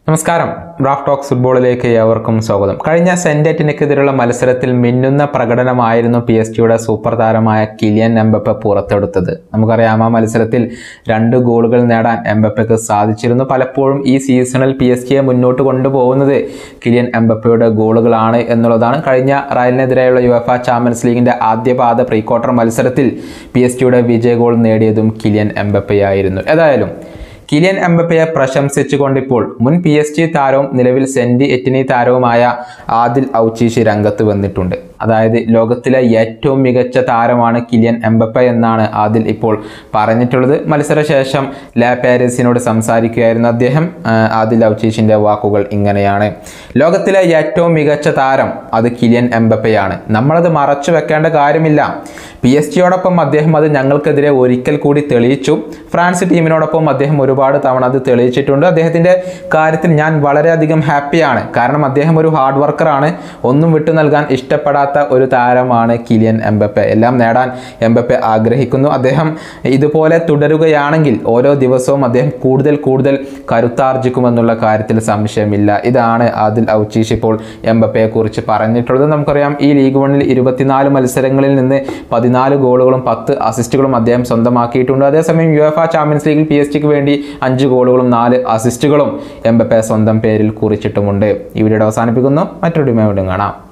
നമസ്കാരം Raf talks ഫുട്ബോളിലേക്ക് ഏവർക്കും സ്വാഗതം കഴിഞ്ഞ സെൻറ്ററ്റിനെതിരെയുള്ള മത്സരത്തിൽ മിന്നുന്ന പ്രകടനമായിരുന്നു പി എസ് ജിയുടെ സൂപ്പർ താരമായ കിലിയൻ എംബപ്പെ പുറത്തെടുത്തത് നമുക്കറിയാം ആ മത്സരത്തിൽ രണ്ട് ഗോളുകൾ നേടാൻ എംബപ്പയ്ക്ക് സാധിച്ചിരുന്നു പലപ്പോഴും ഈ സീസണിൽ പി എസ് ജിയെ മുന്നോട്ട് കൊണ്ടുപോകുന്നത് കിലിയൻ എംബപ്പയുടെ ഗോളുകളാണ് എന്നുള്ളതാണ് കഴിഞ്ഞ റയലിനെതിരെയുള്ള യുഎഫ ചാമ്പ്യൻസ് ലീഗിന്റെ ആദ്യ പാദ പ്രീ ക്വാർട്ടർ മത്സരത്തിൽ പി എസ് ജിയുടെ വിജയ ഗോൾ നേടിയതും കിലിയൻ എംബപ്പയായിരുന്നു ഏതായാലും കിലിയൻ എംബപ്പയെ പ്രശംസിച്ചുകൊണ്ടിപ്പോൾ മുൻ പി എസ് ജി താരവും നിലവിൽ സെൻറ്റി എറ്റിനി താരവുമായ ആദിൽ ഔച്ചീഷി രംഗത്ത് വന്നിട്ടുണ്ട് അതായത് ലോകത്തിലെ ഏറ്റവും മികച്ച താരമാണ് കിലിയൻ എംബപ്പ എന്നാണ് ആദിൽ ഇപ്പോൾ പറഞ്ഞിട്ടുള്ളത് മത്സരശേഷം ലാ പാരീസിനോട് സംസാരിക്കുകയായിരുന്നു അദ്ദേഹം ആ, ആദിൽ ഔച്ചീഷിൻ്റെ വാക്കുകൾ ഇങ്ങനെയാണ് ലോകത്തിലെ ഏറ്റവും മികച്ച താരം അത് കിലിയൻ എംബപ്പയാണ് നമ്മളത് മറച്ചു വെക്കേണ്ട കാര്യമില്ല പി എസ് ജിയോടൊപ്പം അദ്ദേഹം അത് ഞങ്ങൾക്കെതിരെ ഒരിക്കൽ കൂടി തെളിയിച്ചു ഫ്രാൻസ് ടീമിനോടൊപ്പം അദ്ദേഹം ഒരുപാട് തവണ അത് തെളിയിച്ചിട്ടുണ്ട് അദ്ദേഹത്തിൻ്റെ കാര്യത്തിൽ ഞാൻ വളരെയധികം ഹാപ്പിയാണ് കാരണം അദ്ദേഹം ഒരു ഹാർഡ് വർക്കറാണ് ഒന്നും വിട്ടു നൽകാൻ ഇഷ്ടപ്പെടാത്ത ഒരു താരമാണ് കിലിയൻ എംബപ്പെ എല്ലാം നേടാൻ എംബപ്പെ ആഗ്രഹിക്കുന്നു അദ്ദേഹം ഇതുപോലെ തുടരുകയാണെങ്കിൽ ഓരോ ദിവസവും അദ്ദേഹം കൂടുതൽ കൂടുതൽ കരുത്താർജിക്കുമെന്നുള്ള കാര്യത്തിൽ സംശയമില്ല ഇതാണ് ആദിൽ ഔച്ചീഷ് ഇപ്പോൾ എംബപ്പയെ കുറിച്ച് പറഞ്ഞിട്ടുള്ളത് നമുക്കറിയാം ഈ ലീഗ് വണ്ണിൽ ഇരുപത്തിനാല് മത്സരങ്ങളിൽ നിന്ന് പതിനാല് ഗോളുകളും പത്ത് അസിസ്റ്റുകളും അദ്ദേഹം സ്വന്തമാക്കിയിട്ടുണ്ട് അതേസമയം യു എഫ് ചാമ്പ്യൻസ് ലീഗിൽ പി എസ് ജിക്ക് വേണ്ടി അഞ്ച് ഗോളുകളും നാല് അസിസ്റ്റുകളും എംബപ്പെ സ്വന്തം പേരിൽ കുറിച്ചിട്ടുമുണ്ട് ഈ വീഡിയോ അവസാനിപ്പിക്കുന്നു മറ്റൊരു വീണ്ടും കാണാം